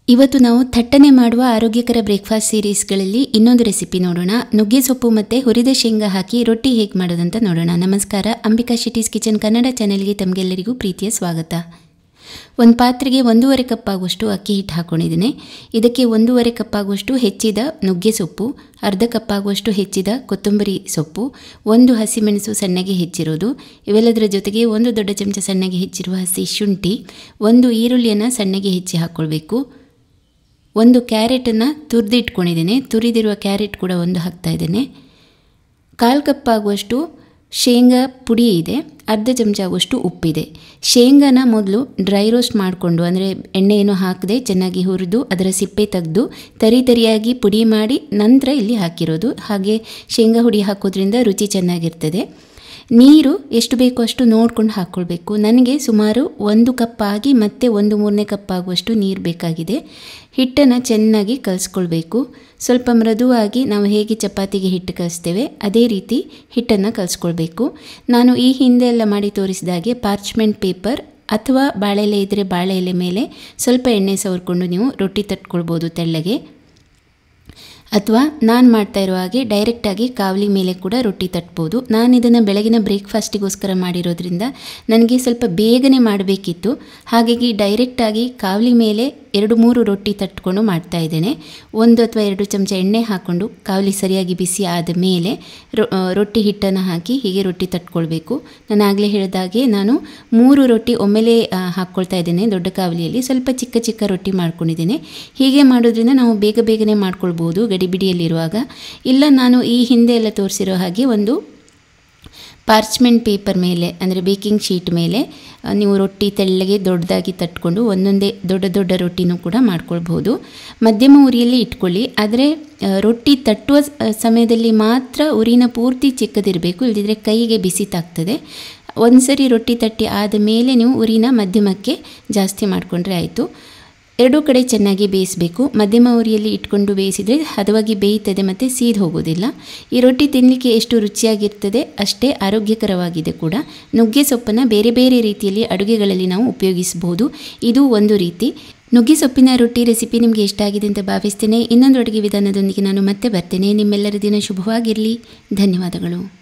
ಇವತ್ತು ನಾವು ಥಟ್ಟನೆ ಮಾಡುವ ಆರೋಗ್ಯಕರ ಬ್ರೇಕ್ಫಾಸ್ಟ್ ಸೀರೀಸ್ಗಳಲ್ಲಿ ಇನ್ನೊಂದು ರೆಸಿಪಿ ನೋಡೋಣ ನುಗ್ಗೆ ಸೊಪ್ಪು ಮತ್ತು ಹುರಿದ ಶೇಂಗಾ ಹಾಕಿ ರೊಟ್ಟಿ ಹೇಗೆ ಮಾಡೋದಂತ ನೋಡೋಣ ನಮಸ್ಕಾರ ಅಂಬಿಕಾ ಶಿಟೀಸ್ ಕಿಚನ್ ಕನ್ನಡ ಚಾನೆಲ್ಗೆ ತಮಗೆಲ್ಲರಿಗೂ ಪ್ರೀತಿಯ ಸ್ವಾಗತ ಒಂದು ಪಾತ್ರೆಗೆ ಒಂದೂವರೆ ಕಪ್ ಆಗುವಷ್ಟು ಅಕ್ಕಿ ಹಿಟ್ಟು ಹಾಕ್ಕೊಂಡಿದ್ದೀನಿ ಇದಕ್ಕೆ ಒಂದೂವರೆ ಕಪ್ ಆಗುವಷ್ಟು ಹೆಚ್ಚಿದ ನುಗ್ಗೆ ಸೊಪ್ಪು ಅರ್ಧ ಕಪ್ ಆಗುವಷ್ಟು ಹೆಚ್ಚಿದ ಕೊತ್ತಂಬರಿ ಸೊಪ್ಪು ಒಂದು ಹಸಿಮೆಣಸು ಸಣ್ಣಗೆ ಹೆಚ್ಚಿರೋದು ಇವೆಲ್ಲದರ ಜೊತೆಗೆ ಒಂದು ದೊಡ್ಡ ಚಮಚ ಸಣ್ಣಗೆ ಹೆಚ್ಚಿರುವ ಹಸಿ ಶುಂಠಿ ಒಂದು ಈರುಳ್ಳಿಯನ್ನು ಸಣ್ಣಗೆ ಹೆಚ್ಚಿ ಹಾಕ್ಕೊಳ್ಬೇಕು ಒಂದು ಕ್ಯಾರೆಟನ್ನು ತುರಿದಿಟ್ಕೊಂಡಿದ್ದೇನೆ ತುರಿದಿರುವ ಕ್ಯಾರೆಟ್ ಕೂಡ ಒಂದು ಹಾಕ್ತಾ ಇದ್ದೇನೆ ಕಾಲು ಕಪ್ ಆಗುವಷ್ಟು ಶೇಂಗಾ ಪುಡಿ ಇದೆ ಅರ್ಧ ಚಮಚ ಆಗುವಷ್ಟು ಉಪ್ಪಿದೆ ಶೇಂಗಾನ ಮೊದಲು ಡ್ರೈ ರೋಸ್ಟ್ ಮಾಡಿಕೊಂಡು ಅಂದರೆ ಎಣ್ಣೆ ಏನು ಹಾಕದೆ ಚೆನ್ನಾಗಿ ಹುರಿದು ಅದರ ಸಿಪ್ಪೆ ತೆಗೆದು ತರಿ ತರಿಯಾಗಿ ಪುಡಿ ಮಾಡಿ ನಂತರ ಇಲ್ಲಿ ಹಾಕಿರೋದು ಹಾಗೆ ಶೇಂಗಾ ಹುಡಿ ಹಾಕೋದ್ರಿಂದ ರುಚಿ ಚೆನ್ನಾಗಿರ್ತದೆ ನೀರು ಎಷ್ಟು ಬೇಕೋ ಅಷ್ಟು ನೋಡ್ಕೊಂಡು ಹಾಕ್ಕೊಳ್ಬೇಕು ನನಗೆ ಸುಮಾರು ಒಂದು ಕಪ್ ಆಗಿ ಮತ್ತೆ ಒಂದು ಮೂರನೇ ಕಪ್ ಆಗುವಷ್ಟು ನೀರು ಬೇಕಾಗಿದೆ ಹಿಟ್ಟನ್ನು ಚೆನ್ನಾಗಿ ಕಲಿಸ್ಕೊಳ್ಬೇಕು ಸ್ವಲ್ಪ ಮೃದುವಾಗಿ ನಾವು ಹೇಗೆ ಚಪಾತಿಗೆ ಹಿಟ್ಟು ಕಲಿಸ್ತೇವೆ ಅದೇ ರೀತಿ ಹಿಟ್ಟನ್ನು ಕಲಿಸ್ಕೊಳ್ಬೇಕು ನಾನು ಈ ಹಿಂದೆ ಎಲ್ಲ ಮಾಡಿ ತೋರಿಸಿದ ಹಾಗೆ ಪಾರ್ಚ್ಮೆಂಟ್ ಪೇಪರ್ ಅಥವಾ ಬಾಳೆ ಎಲೆ ಇದ್ದರೆ ಬಾಳೆ ಎಲೆ ಮೇಲೆ ಸ್ವಲ್ಪ ಎಣ್ಣೆ ಸವರ್ಕೊಂಡು ನೀವು ರೊಟ್ಟಿ ತಟ್ಕೊಳ್ಬೋದು ತೆಳ್ಳಗೆ ಅಥವಾ ನಾನು ಮಾಡ್ತಾ ಇರೋ ಹಾಗೆ ಡೈರೆಕ್ಟಾಗಿ ಕಾವಲಿ ಮೇಲೆ ಕೂಡ ರೊಟ್ಟಿ ತಟ್ಬೋದು ನಾನು ಇದನ್ನು ಬೆಳಗಿನ ಬ್ರೇಕ್ಫಾಸ್ಟಿಗೋಸ್ಕರ ಮಾಡಿರೋದ್ರಿಂದ ನನಗೆ ಸ್ವಲ್ಪ ಬೇಗನೆ ಮಾಡಬೇಕಿತ್ತು ಹಾಗಾಗಿ ಡೈರೆಕ್ಟಾಗಿ ಕಾವಲಿ ಮೇಲೆ ಎರಡು ಮೂರು ರೊಟ್ಟಿ ತಟ್ಕೊಂಡು ಮಾಡ್ತಾ ಇದ್ದೇನೆ ಒಂದು ಅಥವಾ ಎರಡು ಚಮಚ ಎಣ್ಣೆ ಹಾಕ್ಕೊಂಡು ಕಾವಲಿ ಸರಿಯಾಗಿ ಬಿಸಿ ಆದ ಮೇಲೆ ರೊಟ್ಟಿ ಹಿಟ್ಟನ್ನು ಹಾಕಿ ಹೀಗೆ ರೊಟ್ಟಿ ತಟ್ಕೊಳ್ಬೇಕು ನಾನು ಆಗಲೇ ಹೇಳಿದಾಗೆ ನಾನು ಮೂರು ರೊಟ್ಟಿ ಒಮ್ಮೆಲೇ ಹಾಕ್ಕೊಳ್ತಾ ಇದ್ದೇನೆ ದೊಡ್ಡ ಕಾವಲಿಯಲ್ಲಿ ಸ್ವಲ್ಪ ಚಿಕ್ಕ ಚಿಕ್ಕ ರೊಟ್ಟಿ ಮಾಡ್ಕೊಂಡಿದ್ದೇನೆ ಹೀಗೆ ಮಾಡೋದ್ರಿಂದ ನಾವು ಬೇಗ ಬೇಗನೆ ಮಾಡ್ಕೊಳ್ಬೋದು ಗಡಿಬಿಡಿಯಲ್ಲಿರುವಾಗ ಇಲ್ಲ ನಾನು ಈ ಹಿಂದೆ ಎಲ್ಲ ತೋರಿಸಿರೋ ಹಾಗೆ ಒಂದು ಪಾರ್ಚ್ಮೆಂಟ್ ಪೇಪರ್ ಮೇಲೆ ಅಂದರೆ ಬೇಕಿಂಗ್ ಶೀಟ್ ಮೇಲೆ ನೀವು ರೊಟ್ಟಿ ತೆಳ್ಳಗೆ ದೊಡ್ಡದಾಗಿ ತಟ್ಕೊಂಡು ಒಂದೊಂದೇ ದೊಡ್ಡ ದೊಡ್ಡ ರೊಟ್ಟಿನೂ ಕೂಡ ಮಾಡ್ಕೊಳ್ಬೋದು ಮಧ್ಯಮ ಉರಿಯಲ್ಲಿ ಇಟ್ಕೊಳ್ಳಿ ಆದರೆ ರೊಟ್ಟಿ ತಟ್ಟುವ ಸಮಯದಲ್ಲಿ ಮಾತ್ರ ಉರಿನ ಪೂರ್ತಿ ಚಿಕ್ಕದಿರಬೇಕು ಇಲ್ಲದಿದ್ದರೆ ಕೈಗೆ ಬಿಸಿ ತಾಗ್ತದೆ ಒಂದು ಸರಿ ರೊಟ್ಟಿ ತಟ್ಟಿ ಆದ ಮೇಲೆ ನೀವು ಉರಿನ ಮಧ್ಯಮಕ್ಕೆ ಜಾಸ್ತಿ ಮಾಡಿಕೊಂಡ್ರೆ ಆಯಿತು ಎರಡೂ ಕಡೆ ಚೆನ್ನಾಗಿ ಬೇಯಿಸಬೇಕು ಮಧ್ಯಮ ಉರಿಯಲ್ಲಿ ಇಟ್ಕೊಂಡು ಬೇಯಿಸಿದರೆ ಹದವಾಗಿ ಬೇಯ್ತದೆ ಮತ್ತು ಸೀದ್ ಹೋಗೋದಿಲ್ಲ ಈ ರೊಟ್ಟಿ ತಿನ್ನಲಿಕ್ಕೆ ಎಷ್ಟು ರುಚಿಯಾಗಿರ್ತದೆ ಅಷ್ಟೇ ಆರೋಗ್ಯಕರವಾಗಿದೆ ಕೂಡ ನುಗ್ಗೆ ಸೊಪ್ಪನ್ನು ಬೇರೆ ಬೇರೆ ರೀತಿಯಲ್ಲಿ ಅಡುಗೆಗಳಲ್ಲಿ ನಾವು ಉಪಯೋಗಿಸಬಹುದು ಇದು ಒಂದು ರೀತಿ ನುಗ್ಗೆ ಸೊಪ್ಪಿನ ರೊಟ್ಟಿ ರೆಸಿಪಿ ನಿಮಗೆ ಇಷ್ಟ ಆಗಿದೆ ಅಂತ ಭಾವಿಸ್ತೇನೆ ಇನ್ನೊಂದು ಅಡುಗೆ ವಿಧಾನದೊಂದಿಗೆ ನಾನು ಮತ್ತೆ ಬರ್ತೇನೆ ನಿಮ್ಮೆಲ್ಲರ ದಿನ ಶುಭವಾಗಿರಲಿ ಧನ್ಯವಾದಗಳು